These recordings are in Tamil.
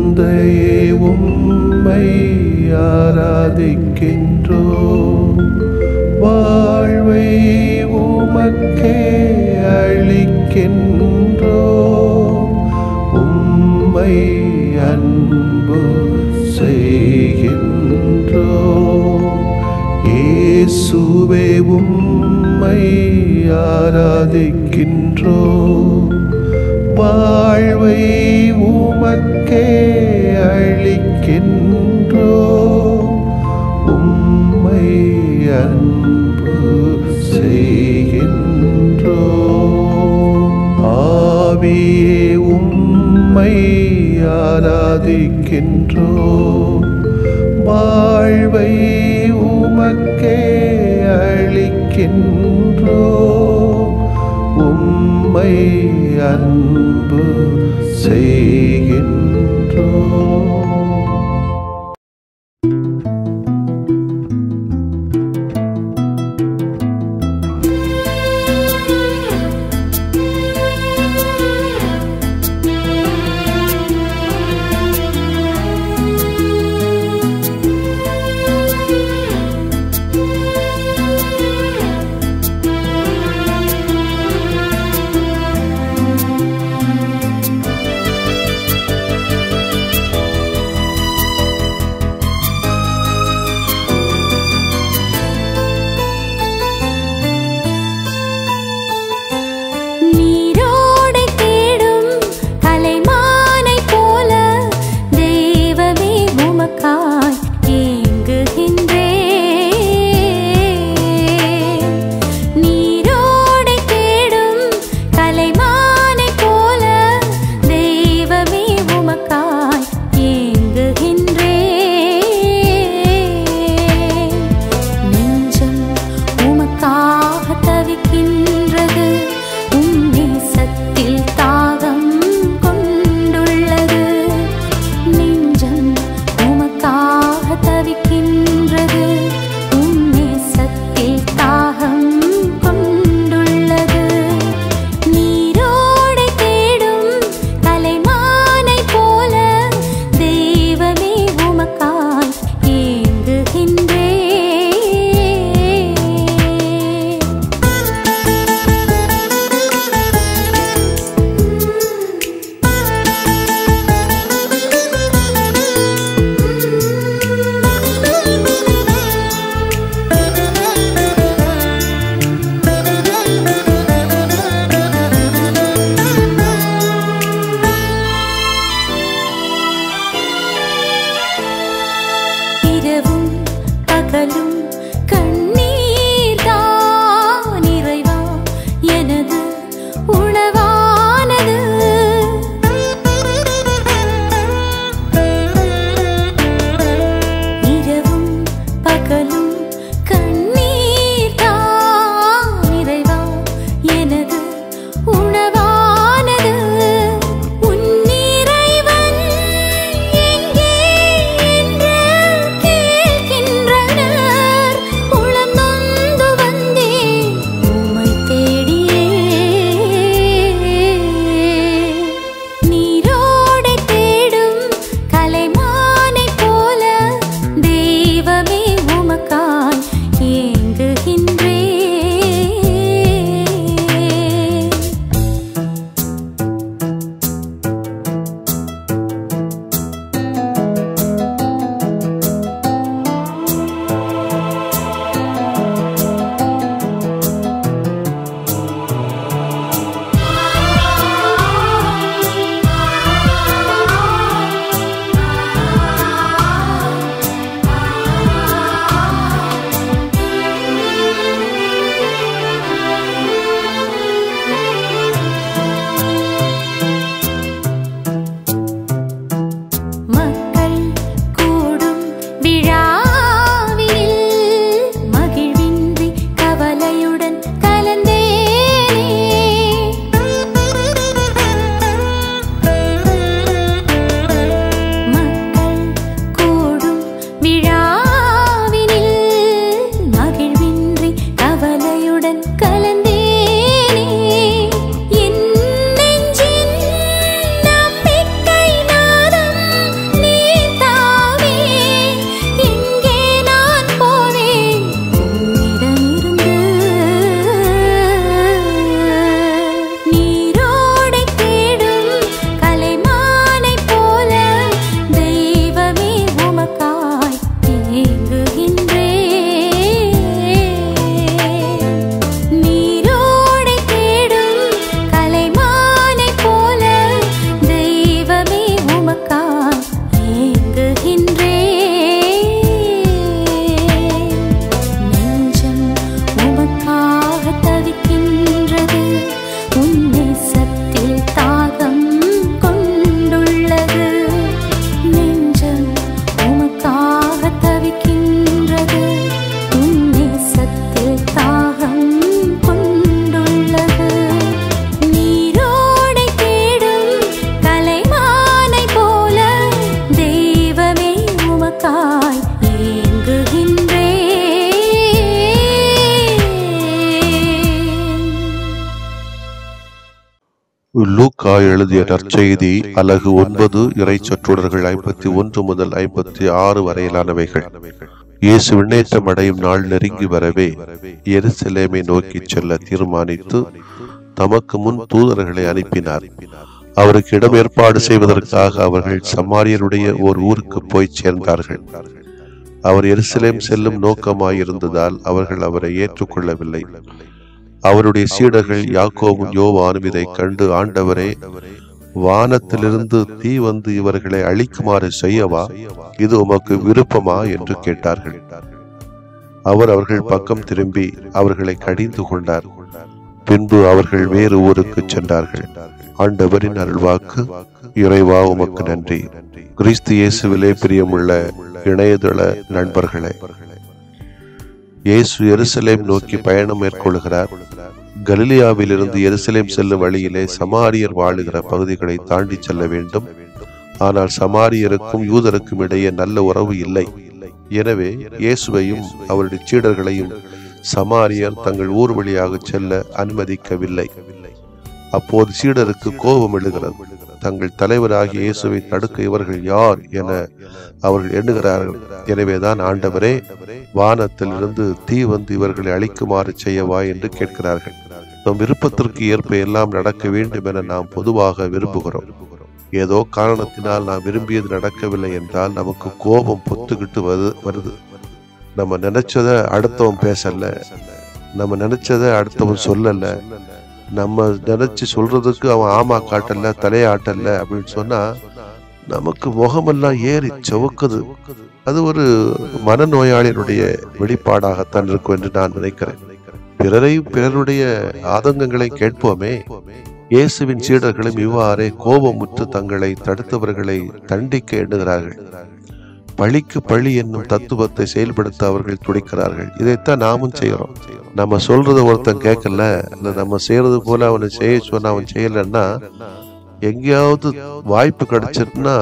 தந்தையே உம்மை ஆராதிக்கின்றோ வாழ்வை உமக்கே அளிக்கின்றோ உம்மை அன்பு செய்கின்றோ இயேசுவே உம்மை ஆராதிக்கின்றோ வாழ்வை உமக்கே அளிக்கின்றோ உம்மை அன்பு செய்கின்றோ ஆவியே உம்மை ஆராதிக்கின்றோ வாழ்வை உமக்கே அளிக்கின்றோ உம்மை அன்பு செய்கின்றோ லூக்கா எழுதிய நற்செய்தி அலகு ஒன்பது இறை சொற்றொடர்கள் ஐம்பத்தி ஒன்று முதல் ஐம்பத்தி ஆறு வரையிலானவைகள் இயேசு விண்ணேற்றம் அடையும் நாள் நெருங்கி வரவே எருசலேமை நோக்கி செல்ல தீர்மானித்து தமக்கு முன் தூதர்களை அனுப்பினார் அவருக்கு இடம் ஏற்பாடு செய்வதற்காக அவர்கள் சமாரியருடைய ஓர் ஊருக்கு போய் சேர்ந்தார்கள் அவர் எருசலேம் செல்லும் நோக்கமாயிருந்ததால் அவர்கள் அவரை ஏற்றுக்கொள்ளவில்லை அவருடைய சீடர்கள் யாக்கோவும் யோவானும் இதை கண்டு ஆண்டவரே வானத்திலிருந்து தீ வந்து இவர்களை அழிக்குமாறு செய்யவா இது உமக்கு விருப்பமா என்று கேட்டார்கள் அவர் அவர்கள் பக்கம் திரும்பி அவர்களை கடிந்து கொண்டார் பின்பு அவர்கள் வேறு ஊருக்கு சென்றார்கள் ஆண்டவரின் அருள்வாக்கு இறைவா உமக்கு நன்றி கிறிஸ்து இயேசுவிலே பிரியமுள்ள இணையதள நண்பர்களே இயேசு எருசலேம் நோக்கி பயணம் மேற்கொள்கிறார் கலிலியாவிலிருந்து எருசலேம் செல்லும் வழியிலே சமாரியர் வாழுகிற பகுதிகளை தாண்டி செல்ல வேண்டும் ஆனால் சமாரியருக்கும் யூதருக்கும் இடையே நல்ல உறவு இல்லை எனவே இயேசுவையும் அவருடைய சீடர்களையும் சமாரியர் தங்கள் ஊர் வழியாக செல்ல அனுமதிக்கவில்லை அப்போது சீடருக்கு கோபம் எழுகிறது தங்கள் தலைவராகிய இயேசுவை தடுக்க இவர்கள் யார் என அவர்கள் எண்ணுகிறார்கள் எனவேதான் ஆண்டவரே வானத்திலிருந்து தீ வந்து இவர்களை அழிக்குமாறு செய்யவா என்று கேட்கிறார்கள் நம் விருப்பத்திற்கு ஏற்ப எல்லாம் நடக்க வேண்டும் என நாம் பொதுவாக விரும்புகிறோம் ஏதோ காரணத்தினால் நாம் விரும்பியது நடக்கவில்லை என்றால் நமக்கு கோபம் பொத்துக்கிட்டு வருது வருது நம்ம நினைச்சத அடுத்தவன் பேசல நம்ம நினைச்சத அடுத்தவன் சொல்லல நம்ம நினைச்சு சொல்றதுக்கு அவன் ஆமா காட்டல தலையாட்டல அப்படின்னு சொன்னா நமக்கு முகமெல்லாம் ஏறி செவுக்குது அது ஒரு மனநோயாளியினுடைய வெளிப்பாடாகத்தான் இருக்கும் என்று நான் நினைக்கிறேன் பிறரையும் பிறருடைய ஆதங்கங்களை கேட்போமே இயேசுவின் சீடர்களும் இவ்வாறே கோபமுற்று தங்களை தடுத்தவர்களை தண்டிக்க எண்ணுகிறார்கள் பழிக்கு பழி என்னும் தத்துவத்தை செயல்படுத்த அவர்கள் துடிக்கிறார்கள் இதைத்தான் நாமும் செய்யறோம் நம்ம சொல்றத ஒருத்தன் கேட்கல இல்ல நம்ம செய்யறது போல அவனை செய்ய சொன்னா அவன் செய்யலன்னா எங்கேயாவது வாய்ப்பு கிடைச்சிருக்குன்னா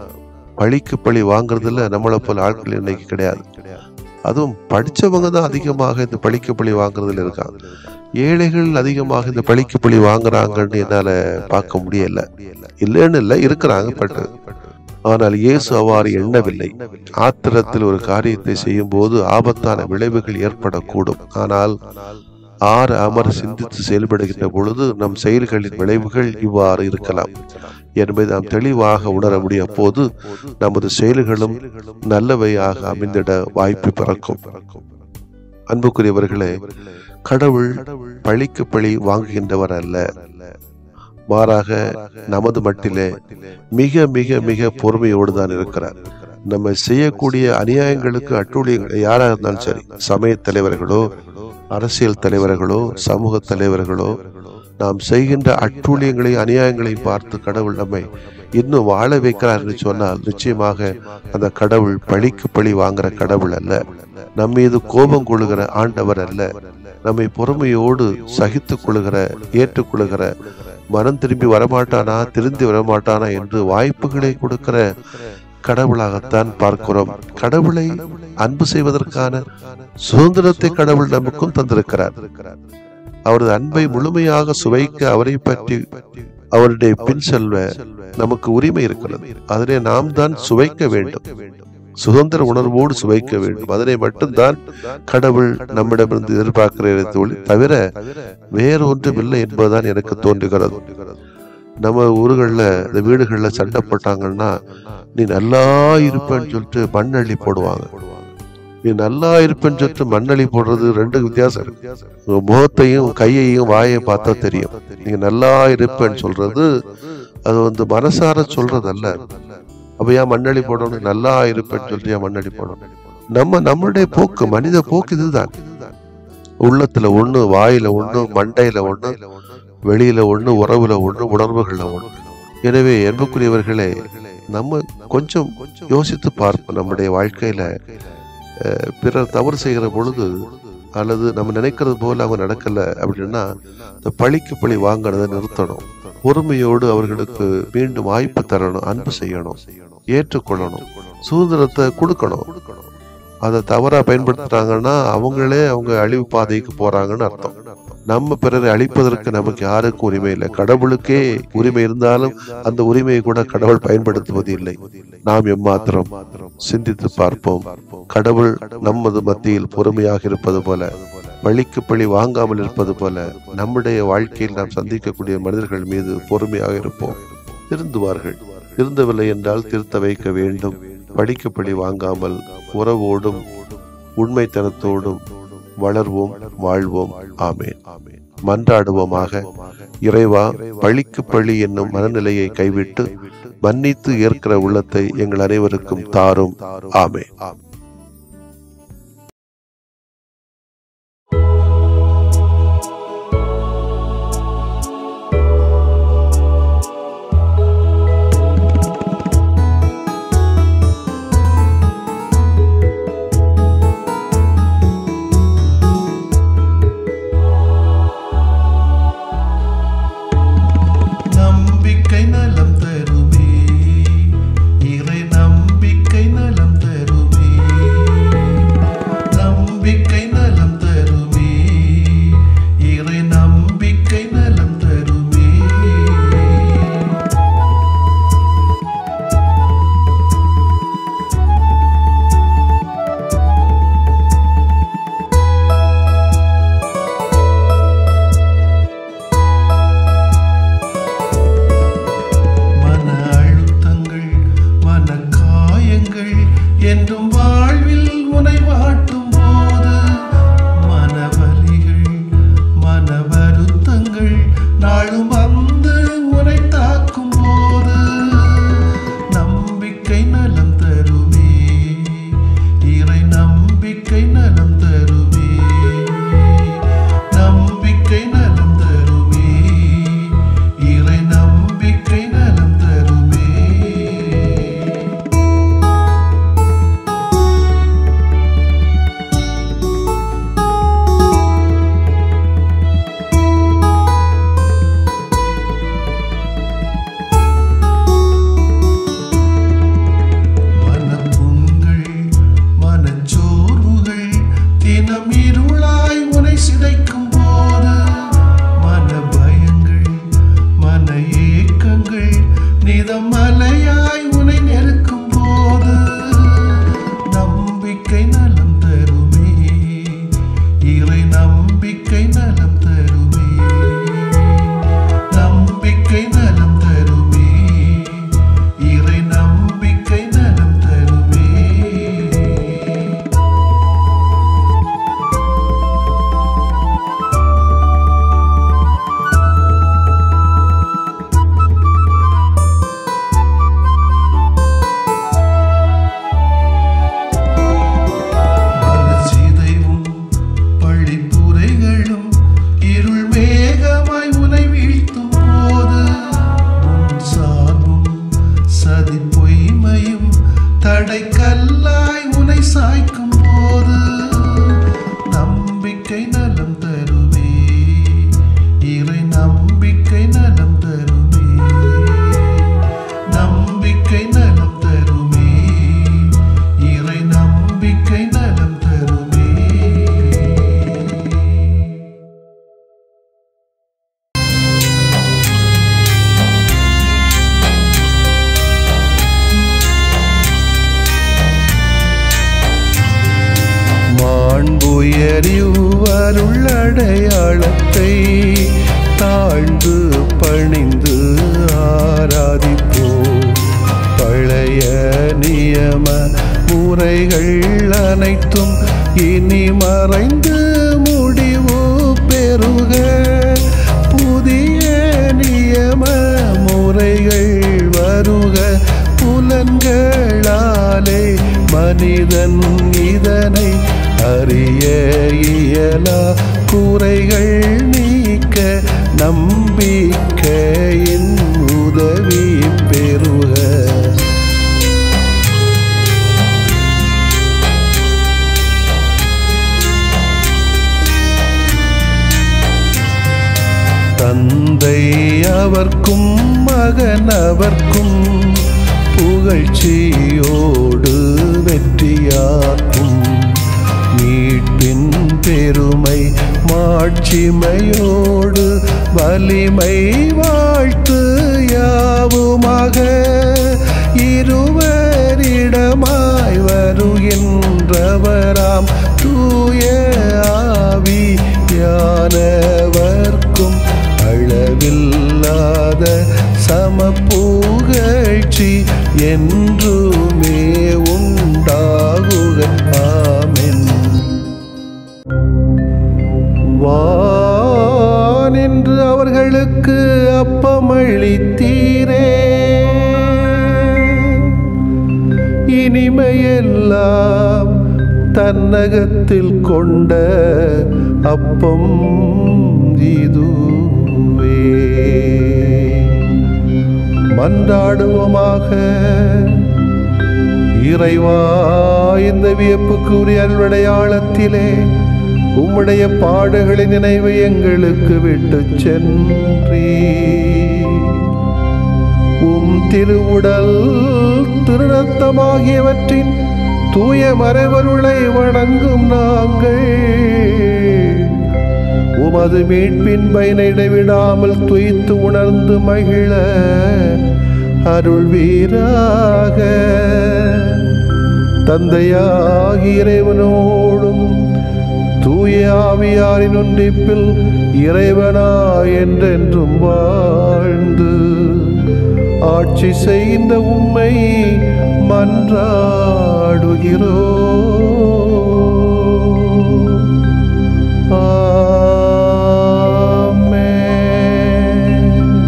பழிக்கு பழி வாங்குறதுல நம்மளை போல ஆட்கள் இன்னைக்கு கிடையாது அதுவும் படிச்சவங்க தான் அதிகமாக இந்த பழிக்கு பழி வாங்குறதுல இருக்காங்க ஏழைகள் அதிகமாக இந்த பழிக்கு பழி வாங்குறாங்கன்னு என்னால பார்க்க முடியல இல்லைன்னு இல்லை இருக்கிறாங்க பட் ஆனால் இயேசு அவ்வாறு எண்ணவில்லை ஆத்திரத்தில் ஒரு காரியத்தை செய்யும் போது ஆபத்தான விளைவுகள் ஏற்படக்கூடும் ஆனால் ஆறு அமர சிந்தித்து செயல்படுகின்ற பொழுது நம் செயல்களின் விளைவுகள் இவ்வாறு இருக்கலாம் என்பதை நாம் தெளிவாக உணர முடியும் போது நமது செயல்களும் நல்லவையாக அமைந்திட வாய்ப்பு பிறக்கும் அன்புக்குரியவர்களே கடவுள் பழிக்கு பழி வாங்குகின்றவர் அல்ல மாறாக நமது மட்டிலே மிக மிக மிக பொறுமையோடு தான் இருக்கிறார் நம்ம செய்யக்கூடிய அநியாயங்களுக்கு அட்டூழியங்கள் யாராக இருந்தாலும் சரி சமய தலைவர்களோ அரசியல் தலைவர்களோ சமூக தலைவர்களோ நாம் செய்கின்ற அட்டூழியங்களை அநியாயங்களை பார்த்து கடவுள் நம்மை இன்னும் வாழ வைக்கிறார் என்று சொன்னால் நிச்சயமாக அந்த கடவுள் பழிக்கு பழி வாங்குற கடவுள் அல்ல நம் மீது கோபம் கொள்ளுகிற ஆண்டவர் அல்ல நம்மை பொறுமையோடு சகித்துக் கொள்ளுகிற ஏற்றுக்கொள்ளுகிற மனம் திரும்பி வரமாட்டானா திருந்தி வரமாட்டானா என்று வாய்ப்புகளை கொடுக்கிற கடவுளாகத்தான் பார்க்கிறோம் கடவுளை அன்பு செய்வதற்கான சுதந்திரத்தை கடவுள் நமக்கும் தந்திருக்கிறார் அவரது அன்பை முழுமையாக சுவைக்க அவரை பற்றி அவருடைய பின் செல்வ நமக்கு உரிமை இருக்கிறது அதனை நாம் தான் சுவைக்க வேண்டும் சுதந்திர உணர்வோடு சுவைக்க வேண்டும் அதனை மட்டும்தான் கடவுள் நம்மிடமிருந்து எதிர்பார்க்கிற தவிர வேற ஒன்றும் இல்லை என்பதுதான் எனக்கு தோன்றுகிறது நம்ம ஊர்கள்ல இந்த வீடுகள்ல சண்டை போட்டாங்கன்னா நீ நல்லா இருப்பேன்னு சொல்லிட்டு மண்ணள்ளி போடுவாங்க நீ நல்லா இருப்பேன்னு சொல்லிட்டு மண்ணள்ளி போடுறது ரெண்டு வித்தியாசம் இருக்கு உங்க முகத்தையும் கையையும் வாயை பார்த்தா தெரியும் நீங்க நல்லா இருப்பேன்னு சொல்றது அது வந்து மனசார சொல்றது அல்ல அப்ப ஏன் மண்ணள்ளி போடணும் நல்லா இருப்பேன்னு சொல்லிட்டு ஏன் மண்ணள்ளி போடணும் நம்ம நம்மளுடைய போக்கு மனித போக்கு இதுதான் உள்ளத்துல ஒண்ணு வாயில ஒண்ணு மண்டையில ஒண்ணு வெளியில ஒண்ணு உறவுல ஒண்ணு உணர்வுகள்ல ஒண்ணு எனவே அன்புக்குரியவர்களே நம்ம கொஞ்சம் யோசித்து பார்ப்போம் நம்முடைய வாழ்க்கையில அஹ், பிறர் தவறு செய்கிற பொழுது அல்லது நம்ம நினைக்கிறது போல அவங்க நடக்கல அப்படின்னா இந்த பழிக்கு பழி வாங்குறத நிறுத்தணும் பொறுமையோடு அவர்களுக்கு மீண்டும் வாய்ப்பு தரணும் அன்பு செய்யணும் ஏற்றுக்கொள்ளணும் சுதந்திரத்தை கொடுக்கணும் அதை தவறா பயன்படுத்துறாங்கன்னா அவங்களே அவங்க அழிவு பாதைக்கு போறாங்கன்னு அர்த்தம் நம்ம பிறரை அழிப்பதற்கு நமக்கு யாருக்கும் உரிமை இல்லை கடவுளுக்கே உரிமை இருந்தாலும் அந்த உரிமையை கூட கடவுள் பயன்படுத்துவது இல்லை நாம் எம்மாத்திரம் சிந்தித்து பார்ப்போம் கடவுள் நமது மத்தியில் பொறுமையாக இருப்பது போல வழிக்கு பழி வாங்காமல் இருப்பது போல நம்முடைய வாழ்க்கையில் நாம் சந்திக்கக்கூடிய மனிதர்கள் மீது பொறுமையாக இருப்போம் திருந்துவார்கள் திருந்தவில்லை என்றால் திருத்த வைக்க வேண்டும் படிக்க பழி வாங்காமல் உறவோடும் உண்மைத்தனத்தோடும் வளர்வோம் வாழ்வோம் ஆமேன் மன்றாடுவோமாக இறைவா பழிக்கு பழி என்னும் மனநிலையை கைவிட்டு மன்னித்து ஏற்கிற உள்ளத்தை எங்கள் அனைவருக்கும் தாரும் ஆமே நம்பிக்கை நலம் தருமே இறை நம்பிக்கை நலம் தருமே நம்பிக்கை நலம் தருமே இறை நம்பிக்கை நலம் தருமே மன அழுத்தங்கள் மன காயங்கள் என்றும் வாழ்வில் உனை வாட்டும் போது மனவலிகள் மன வருத்தங்கள் நாளும் வந்து உனை தாக்கும் போது நம்பிக்கை நலம் தருமே இறை நம்பிக்கை நலம் தருமே நம்பிக்கை நலம் தருமே இறை நம்பிக்கை நலம் தருமே மனப்புண்கள் மனச்சோர்வுகள் தினம் இருளாய் உனை சிதைக்கும் போது மன பயங்கள் மன ஏக்கங்கள் நிதம் மலையாய் உனை நெருக்கும் போது நம்பிக்கை நலம் தருமே இறை நம்பிக்கை நலம் தருமே நம்பிக்கை நலம் தருமே இறை நம்பிக்கை நலம் தருமே மனச்சிதைவும் பழிப்புரைகளும் இருள் மேகமாய் உனை வீழ்த்தும் போது உன் சார்பும் சதி பொய்மையும் தடை கல்லாய் உனை சாய்க்கும் போது நம்பிக்கை நலம் தருமே இறை நம்பிக்கை நலம் தருமே நம்பிக்கை நலம் தருமே இறை நம்பிக்கை நலம் தருமே மாண்புயரிவருள்ளடையாளத்தை தாழ்ந்து பணிந்து ஆராதிப்போ பழைய நியம முறைகள் அனைத்தும் இனி மறைந்து முடிவு பெறுக புதிய நியம முறைகள் வருக புலன்களாலே மனிதன் இதனை அறிய இயலா குறைகள் நீக்க நம்பிக்கையின் உதவி பெறுக தந்தை அவர்க்கும் மகன் அவர்க்கும் புகழ்ச்சியோடு வெற்றியாக்கும் மீட்பின் பெருமை மாட்சிமையோடு வலிமை வாழ்த்து யாவுமாக இருவரிடமாய் வருகின்றவராம் தூய ஆவி யானவர்க்கும் அளவில்லாத சமப்புகழ்ச்சி என்றுமே உண்டாகுக ஆமென் வானின்று அவர்களுக்கு அப்பமளித்தீரே இனிமையெல்லாம் தன்னகத்தில் கொண்ட அப்பம் இதுவே மன்றாடுவோமாக இறைவா இந்த வியப்புக்குரிய அல்வடையாளத்திலே உம்முடைய பாடுகளின் நினைவை எங்களுக்கு விட்டு சென்றீ உம் திருவுடல் திருநத்தமாகியவற்றின் தூய மறைவருளை வணங்கும் நாங்கள் உமது மீட்பின் பயனை இடைவிடாமல் துய்த்து உணர்ந்து மகிழ அருள்வீராக தந்தையாகி இறைவனோடும் தூய ஆவியாரின் ஒன்றிப்பில் இறைவனா என்றென்றும் வாழ்ந்து ஆட்சி செய்கின்ற உம்மை மன்றாடுகிறோ ஆமென்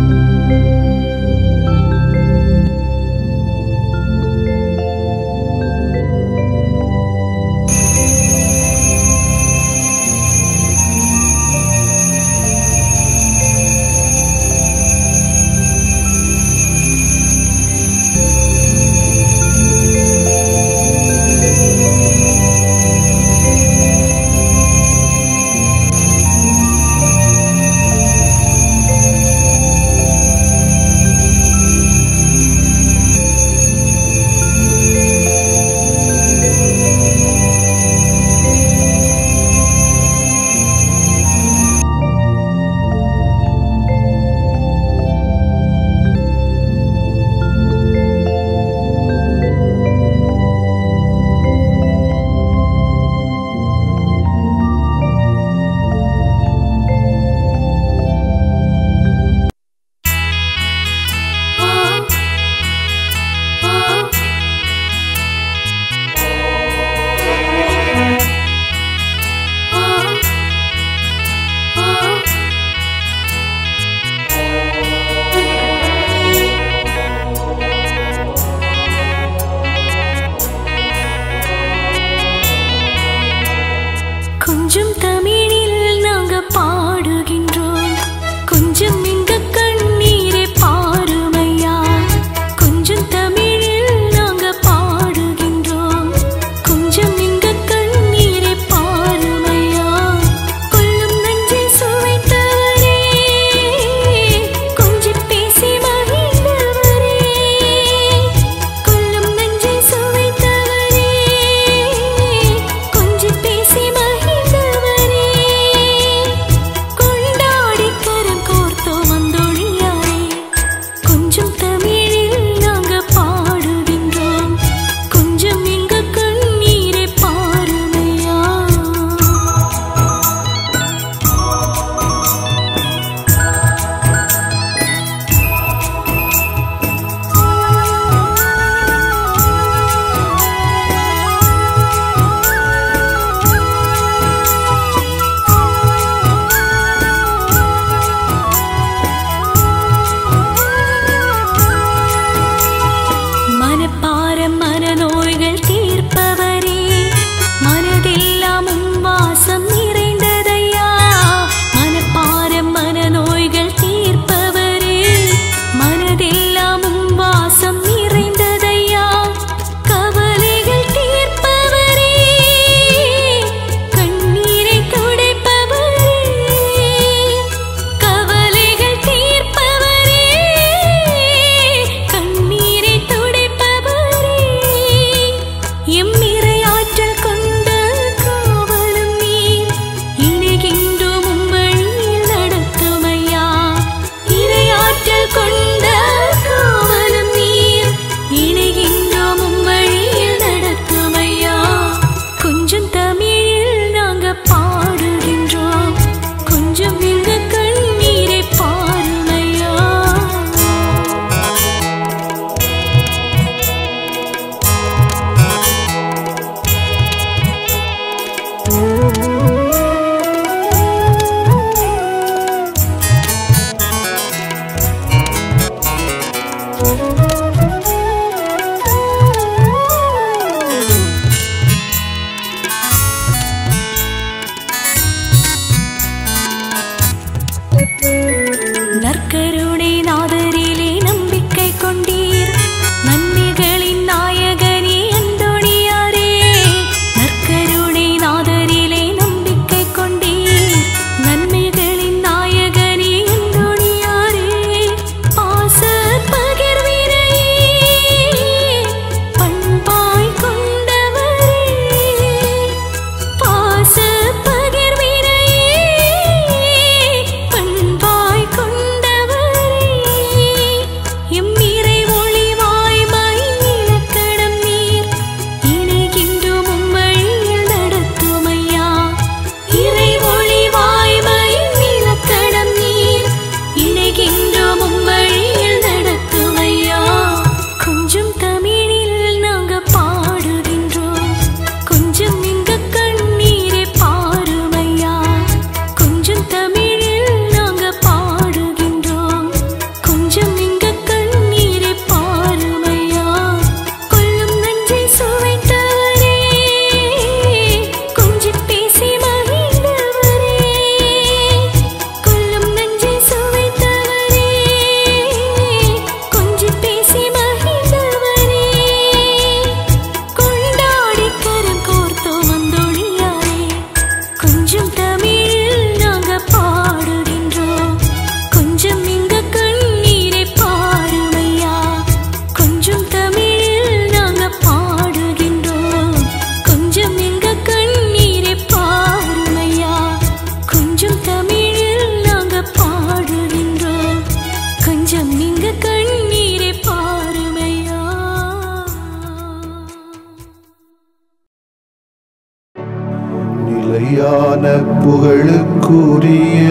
மெய்யான புகழுக்குரிய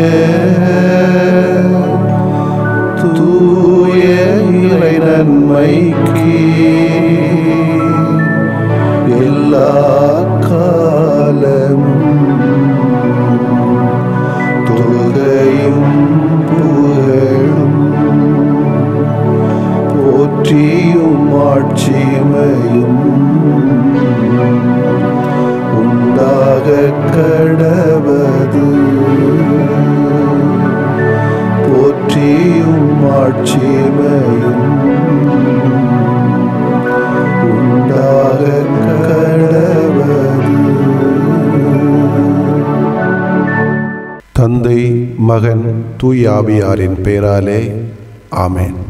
தூய இறை நன்மைக்கு எல்லா காலமும் தொழுகையும் புகழும் போற்றியும் ஆட்சிமையும் உண்டாக கடவது போற்றியும் ஆட்சிமையும் உண்டாக கடவது தந்தை மகன் தூயாவியாரின் பெயராலே ஆமென்